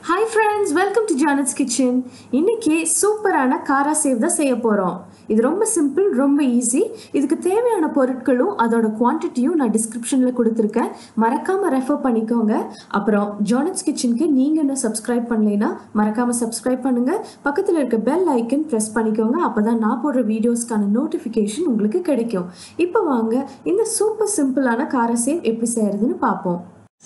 hi friends welcome to Janet's kitchen இன்னைக்கு சூப்பரான காரா சேவ் தான் செய்ய போகிறோம் இது ரொம்ப சிம்பிள் ரொம்ப ஈஸி இதுக்கு தேவையான பொருட்களும் அதோட குவான்டிட்டியும் நான் டிஸ்கிரிப்ஷனில் கொடுத்துருக்கேன் மறக்காமல் ரெஃபர் பண்ணிக்கோங்க அப்புறம் ஜானட்ஸ் கிச்சனுக்கு நீங்கள் இன்னும் சப்ஸ்கிரைப் பண்ணலைன்னா மறக்காமல் சப்ஸ்கிரைப் பண்ணுங்கள் பக்கத்தில் இருக்க பெல் ஐக்கன் ப்ரெஸ் பண்ணிக்கோங்க அப்போ தான் நான் போடுற வீடியோஸ்க்கான நோட்டிஃபிகேஷன் உங்களுக்கு கிடைக்கும் இப்போ வாங்க இந்த சூப்பர் சிம்பிளான காரா சேவ் எப்படி செய்கிறதுன்னு பார்ப்போம்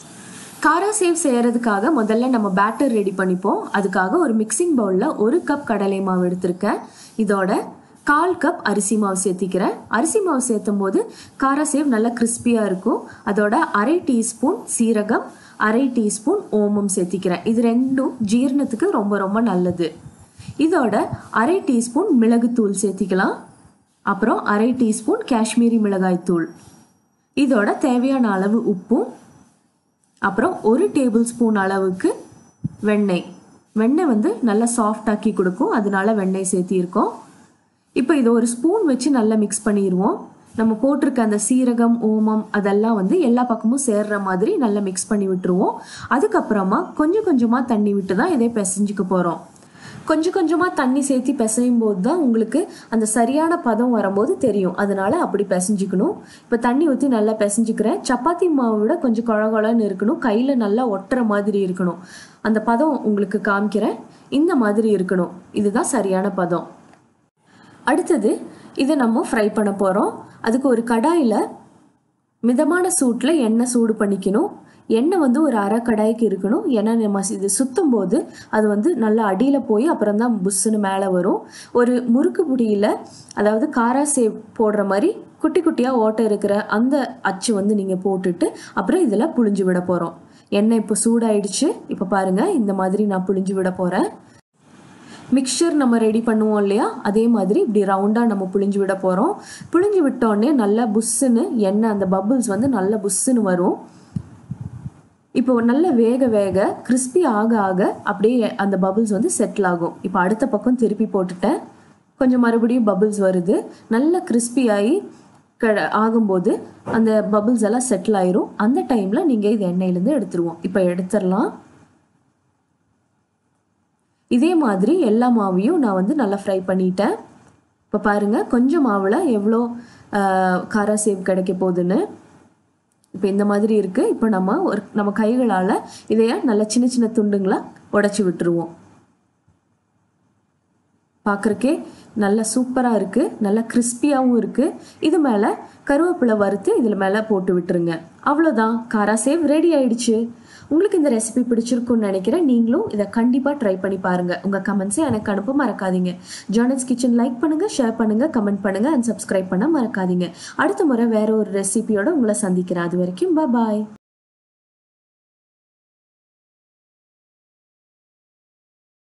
காரா சேவ் செய்யறதுக்காக முதல்ல நம்ம பேட்டர் ரெடி பண்ணிப்போம் அதுக்காக ஒரு மிக்சிங் பவுலில் ஒரு கப் கடலை மாவு எடுத்திருக்கேன் இதோட கால் கப் அரிசி மாவு சேர்த்திக்கிறேன் அரிசி மாவு சேர்த்தும் போது காரா சேவ் நல்லா கிறிஸ்பியாக இருக்கும் அதோட அரை டீஸ்பூன் சீரகம் அரை டீஸ்பூன் ஓமம் சேர்த்திக்கிறேன் இது ரெண்டும் ஜீரணத்துக்கு ரொம்ப ரொம்ப நல்லது இதோட அரை டீஸ்பூன் மிளகுத்தூள் சேர்த்திக்கலாம் அப்புறம் அரை டீஸ்பூன் காஷ்மீரி மிளகாய் தூள் இதோட தேவையான அளவு உப்பும் அப்புறம் ஒரு டேபிள் ஸ்பூன் அளவுக்கு வெண்ணெய் வெண்ணெய் வந்து நல்லா சாஃப்ட் ஆக்கி கொடுக்கும் அதனால வெண்ணெய் சேர்த்திருக்கோம் இப்போ இதை ஒரு ஸ்பூன் வச்சு நல்லா மிக்ஸ் பண்ணிடுவோம் நம்ம போட்டிருக்க அந்த சீரகம் ஓமம் அதெல்லாம் வந்து எல்லா பக்கமும் சேர்ற மாதிரி நல்லா மிக்ஸ் பண்ணி விட்டுருவோம் அதுக்கப்புறமா கொஞ்சம் கொஞ்சமாக தண்ணி விட்டு தான் இதை பிசைஞ்சுக்க போகிறோம் கொஞ்சம் கொஞ்சமாக தண்ணி சேர்த்து பிசையும் போது தான் உங்களுக்கு அந்த சரியான பதம் வரும்போது தெரியும் அதனால அப்படி பிசைஞ்சுக்கணும் இப்போ தண்ணி ஊற்றி நல்லா பிசைஞ்சுக்கிறேன் சப்பாத்தி மாவை விட கொஞ்சம் குழகுழன்னு இருக்கணும் கையில் நல்லா ஒட்டுற மாதிரி இருக்கணும் அந்த பதம் உங்களுக்கு காமிக்கிறேன் இந்த மாதிரி இருக்கணும் இதுதான் சரியான பதம் அடுத்தது இதை நம்ம ஃப்ரை பண்ண போகிறோம் அதுக்கு ஒரு கடாயில் மிதமான சூட்டில் எண்ணெய் சூடு பண்ணிக்கணும் எண்ணெய் வந்து ஒரு அரை கடாய்க்கு இருக்கணும் ஏன்னா நம்ம இது சுத்தும் போது அது வந்து நல்லா அடியில் போய் அப்புறம் தான் புஷ்ஷுன்னு மேலே வரும் ஒரு முறுக்கு புடியில் அதாவது காரா சேவ் போடுற மாதிரி குட்டி குட்டியாக ஓட்டை இருக்கிற அந்த அச்சு வந்து நீங்கள் போட்டுட்டு அப்புறம் இதில் புழிஞ்சு விட போகிறோம் எண்ணெய் இப்போ சூடாயிடுச்சு இப்போ பாருங்கள் இந்த மாதிரி நான் புழிஞ்சு விட போகிறேன் மிக்சர் நம்ம ரெடி பண்ணுவோம் இல்லையா அதே மாதிரி இப்படி ரவுண்டாக நம்ம புழிஞ்சு விட போகிறோம் புழிஞ்சு விட்டோடனே நல்லா புஷ்ஷுன்னு எண்ணெய் அந்த பபுள்ஸ் வந்து நல்ல புஷ்ஷுன்னு வரும் இப்போ நல்ல வேக வேக கிறிஸ்பி ஆக ஆக அப்படியே அந்த பபுள்ஸ் வந்து செட்டில் ஆகும் இப்போ அடுத்த பக்கம் திருப்பி போட்டுட்டேன் கொஞ்சம் மறுபடியும் பபுள்ஸ் வருது நல்ல கிறிஸ்பி ஆகி க ஆகும்போது அந்த பபுள்ஸ் எல்லாம் செட்டில் ஆயிரும் அந்த டைமில் நீங்கள் இது எண்ணெயிலேருந்து எடுத்துருவோம் இப்போ எடுத்துடலாம் இதே மாதிரி எல்லா மாவையும் நான் வந்து நல்லா ஃப்ரை பண்ணிட்டேன் இப்போ பாருங்கள் கொஞ்சம் மாவில் எவ்வளோ காரா சேவ் கிடைக்க போகுதுன்னு இப்போ இந்த மாதிரி இருக்குது இப்போ நம்ம ஒரு நம்ம கைகளால் இதைய நல்ல சின்ன சின்ன துண்டுங்களாக உடச்சி விட்டுருவோம் பார்க்குறக்கே நல்லா சூப்பராக இருக்குது நல்லா கிறிஸ்பியாகவும் இருக்குது இது மேலே கருவேப்பிலை வறுத்து இதில் மேலே போட்டு விட்டுருங்க அவ்வளோதான் காரா சேவ் ரெடி ஆயிடுச்சு உங்களுக்கு இந்த ரெசிபி பிடிச்சிருக்குன்னு நினைக்கிறேன் நீங்களும் இதை கண்டிப்பாக ட்ரை பண்ணி பாருங்கள் உங்கள் கமெண்ட்ஸை எனக்கு அனுப்ப மறக்காதீங்க ஜானஸ் கிச்சன் லைக் பண்ணுங்கள் ஷேர் பண்ணுங்கள் கமெண்ட் பண்ணுங்கள் அண்ட் சப்ஸ்கிரைப் பண்ண மறக்காதீங்க அடுத்த முறை வேற ஒரு ரெசிபியோட உங்களை சந்திக்கிறேன் அது வரைக்கும் பாய்